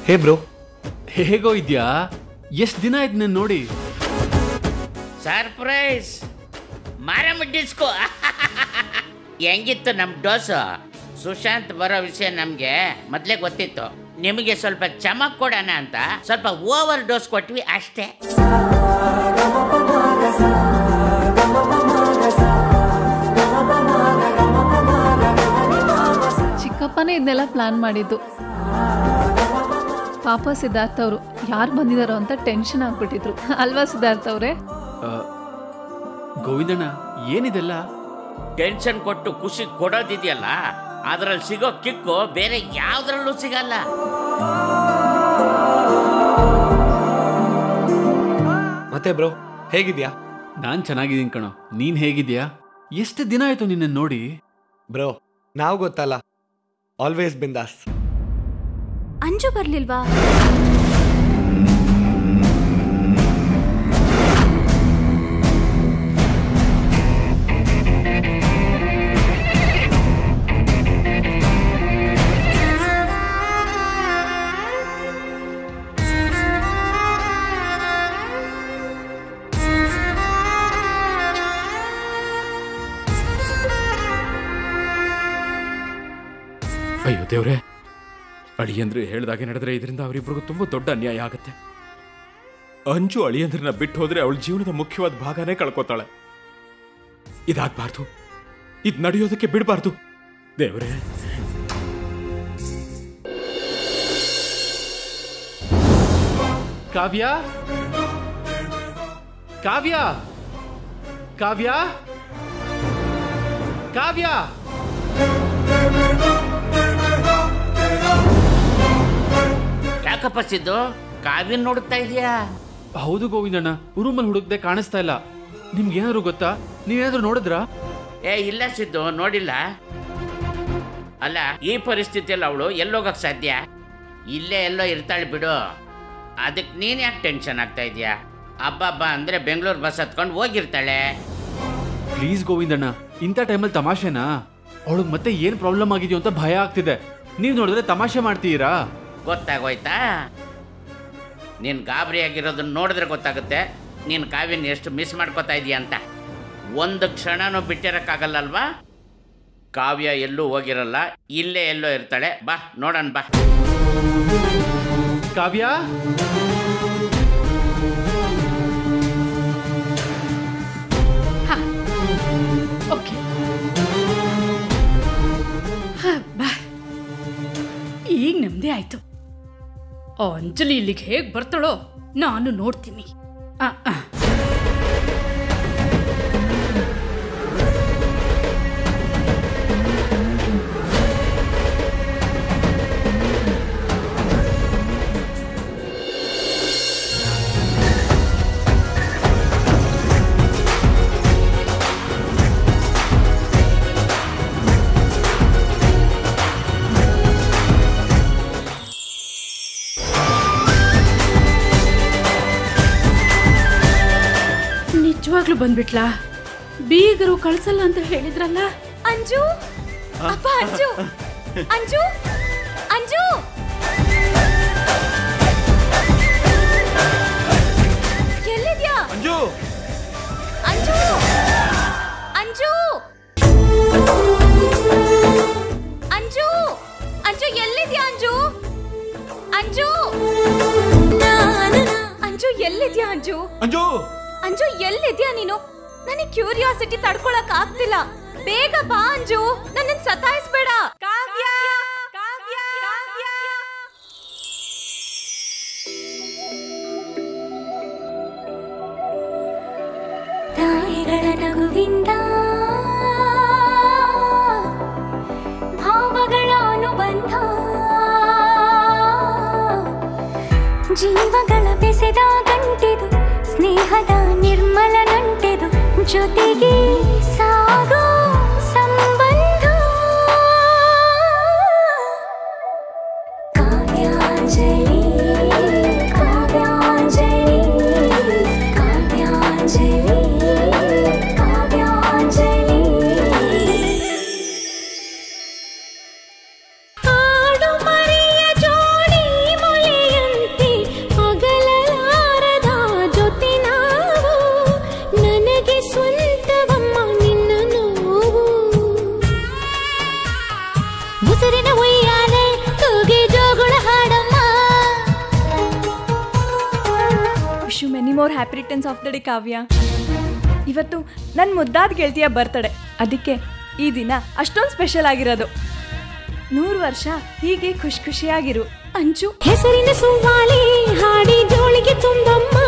ಹೇ bro ಹೇಗೋ ಇದ್ಯಾ ಎಷ್ಟು ದಿನ ಆಯ್ತು ನಾನು ನೋಡಿ ಸರ್ಪ್ರೈಸ್ ಮಾರಮ್ಮ ಡಿಸ್ಕೋ ಹೆಂಗಿತ್ತು ನಮ್ಮ ಡೋಸು ಸುಶಾಂತ್ ಬರೋ ವಿಷಯ ನಮಗೆ ಮೊದಲೇ ಗೊತ್ತಿತ್ತು ನಿಮಗೆ ಸ್ವಲ್ಪ ಚಮಕ್ ಕೊಡೋಣ ಅಂತ ಸ್ವಲ್ಪ ಓವರ್ ಡೋಸ್ ಕೊಟ್ವಿ ಅಷ್ಟೇ ಚಿಕ್ಕಪ್ಪನೇ ಇದನ್ನೆಲ್ಲ ಪ್ಲಾನ್ ಮಾಡಿದ್ದು ಪಾಪ ಸಿದ್ಧಾರ್ಥ ಅವರು ಯಾರು ಬಂದಿದಾರೋ ಅಂತ ಟೆನ್ಷನ್ ಆಗ್ಬಿಟ್ಟಿದ್ರು ಅಲ್ವಾ ಸಿದ್ಧಾರ್ಥ ಅವರೇ ಆ, ಗೋವಿಂದಣ್ಣ ಏನಿದೆಲ್ಲ ಟೆನ್ಷನ್ ಕೊಟ್ಟು ಖುಷಿ ಕೊಡೋದಿದೆಯಲ್ಲ ಅದ್ರಲ್ಲಿ ಸಿಗೋ ಕಿಕ್ಕು ಬೇರೆ ಯಾವ್ದ್ರಲ್ಲೂ ಸಿಗಲ್ಲ ಮತ್ತೆ ಬ್ರೋ ಹೇಗಿದ್ಯಾ ನಾನ್ ಚೆನ್ನಾಗಿದ್ದೀನಿ ಕಣೋ ನೀನ್ ಹೇಗಿದ್ಯಾ ಎಷ್ಟು ದಿನ ಆಯ್ತು ನಿನ್ನ ನೋಡಿ ಬ್ರೋ ನಾವು ಗೊತ್ತಲ್ಲ ಆಲ್ವೇಸ್ ಬಿಂದಾಸ್ ಅಂಜು ಬರ್ಲಿಲ್ವಾ ಅಯ್ಯೋ ದೇವ್ರೆ ಅಳಿಯಂದ್ರೆ ಹೇಳ್ದಾಗೆ ನಡೆದ್ರೆ ಇದರಿಂದ ಅವರಿಬ್ರಿಗೂ ತುಂಬಾ ದೊಡ್ಡ ಅನ್ಯಾಯ ಆಗುತ್ತೆ ಅಂಜು ಅಳಿಯಂದ್ರನ್ನ ಬಿಟ್ಟು ಹೋದ್ರೆ ಅವಳ ಜೀವನದ ಮುಖ್ಯವಾದ ಭಾಗನೇ ಕಳ್ಕೊತಾಳೆ ಇದಾಗ್ಬಾರ್ದು ಇದ್ ನಡೆಯೋದಕ್ಕೆ ಬಿಡಬಾರ್ದು ದೇವ್ರೆ ಕಾವ್ಯ ಕಾವ್ಯ ಕಾವ್ಯ ಕಾವ್ಯ ಯಾಕಪ್ಪ ಸಿದ್ದು ಕಾವ್ಯನ್ ನೋಡ್ತಾ ಇದೀಯಾ ಹೌದು ಗೋವಿಂದಣ್ಣ ರೂಮಲ್ಲಿ ಹುಡುಕ್ದೆ ಕಾಣಿಸ್ತಾ ಇಲ್ಲ ನಿಮ್ಗೆ ಏನಾದ್ರು ಗೊತ್ತಾ ನೀವೇನಾದ್ರು ನೋಡಿದ್ರಾ ಏ ಇಲ್ಲ ಸಿದ್ದು ನೋಡಿಲ್ಲ ಅಲ್ಲ ಈ ಪರಿಸ್ಥಿತಿಯಲ್ಲಿ ಅವಳು ಎಲ್ಲೋಗಕ್ ಸಾಧ್ಯ ಇಲ್ಲೇ ಎಲ್ಲೋ ಇರ್ತಾಳೆ ಬಿಡು ಅದಕ್ಕೆ ನೀನ್ ಯಾಕೆ ಟೆನ್ಷನ್ ಆಗ್ತಾ ಇದೀಯಾ ಹಬ್ಬ ಹಬ್ಬ ಅಂದ್ರೆ ಬೆಂಗಳೂರು ಬಸ್ ಹತ್ಕೊಂಡು ಹೋಗಿರ್ತಾಳೆ ಪ್ಲೀಸ್ ಗೋವಿಂದಣ್ಣ ಇಂಥ ಟೈಮಲ್ಲಿ ತಮಾಷೆನಾ ಅವಳಿಗೆ ಮತ್ತೆ ಏನ್ ಪ್ರಾಬ್ಲಮ್ ಆಗಿದೆಯೋ ಅಂತ ಭಯ ಆಗ್ತಿದೆ ನೀವು ನೋಡಿದ್ರೆ ತಮಾಷೆ ಮಾಡ್ತೀರಾ ಗೊತ್ತಾಗೋಯ್ತಾ ನೀನು ಗಾಬರಿ ಆಗಿರೋದನ್ನ ನೋಡಿದ್ರೆ ಗೊತ್ತಾಗುತ್ತೆ ನೀನು ಕಾವ್ಯನ ಎಷ್ಟು ಮಿಸ್ ಮಾಡ್ಕೋತಾ ಇದೀಯ ಅಂತ ಒಂದು ಕ್ಷಣನೂ ಬಿಟ್ಟಿರೋಕ್ಕಾಗಲ್ಲಲ್ವಾ ಕಾವ್ಯ ಎಲ್ಲೂ ಹೋಗಿರಲ್ಲ ಇಲ್ಲೇ ಎಲ್ಲೋ ಇರ್ತಾಳೆ ಬಾ ನೋಡೋಣ ಬಾ ಕಾವ್ಯ ಓಕೆ ಬಾ ಈಗ ನೆಮ್ಮದಿ ಆಯ್ತು ಆ ಅಂಜಲಿ ಇಲ್ಲಿಗೆ ಹೇಗೆ ಬರ್ತಾಳೋ ನಾನು ನೋಡ್ತೀನಿ ಆ, ಆ. ನಿಜವಾಗ್ಲೂ ಬಂದ್ಬಿಟ್ಲಾ ಬೀಗರು ಕಳ್ಸಲ್ಲ ಅಂತ ಹೇಳಿದ್ರಲ್ಲ ಅಂಜು ಅಪ್ಪ ಅಂಜು ಅಂಜು ಅಂಜು ಎಲ್ಲಿದ್ಯಾ ಅಂಜು ಅಂಜು ಅಂಜು ಅಂಜು ಅಂಜು ಎಲ್ಲಿದ್ಯಾ ಅಂಜು ಅಂಜು ಅಂಜು ಎಲ್ಲಿದ್ಯಾ ಅಂಜು ಅಂಜು ಅಂಜು ಎಲ್ಲಿದ್ಯಾ ನೀನು ನನಗೆ ಕ್ಯೂರಿಯಾಸಿಟಿ ತಡ್ಕೊಳಕ್ ಆಗ್ತಿಲ್ಲ ಬೇಗ ಬಾ ಅಂಜು ನನ್ನನ್ ಸತಾಯಿಸ್ಬೇಡ ಕಾವ್ಯ ಕಾವ್ಯ ಕಾವ್ಯ ತಾಯಿಗಳ ನಗುವಿಂದ ಭಾವಗಳ ಅನುಬಂಧ ಜೀವಗಳ ಬೆಸೆದ ಗಂಟಿದು ಸ್ನೇಹದ ನಿರ್ಮಲ ನಂಟೆದು ಜೊತೆಗೆ ಸಾಗೋ ಸಂಬಂಧ ಕಾವ್ಯಾಂಜಲಿ ಕಾವ್ಯಾಂಜಲಿ ಕಾವ್ಯಾಂಜಲಿ ಕಾವ್ಯಾಂಜಲಿ ಆಡು ಮರಿಯ ಜೋಡಿ ಮೊಲೆ more happy returns of the day Kavya ಇವತ್ತು ನನ್ನ ಮುದ್ದಾದ ಗೆಳತಿಯ ಬರ್ತಡೆ ಅದಕ್ಕೆ ಈ ದಿನ ಅಷ್ಟೊಂದು ಸ್ಪೆಷಲ್ ಆಗಿರೋದು ನೂರು ವರ್ಷ ಹೀಗೆ ಖುಷಿ ಖುಷಿಯಾಗಿರು ಅಂಚು ಹೆಸರಿನ ಸುವಾಲಿ ಹಾಡಿ ಜೋಳಿಗೆ ತುಂಬಮ್ಮ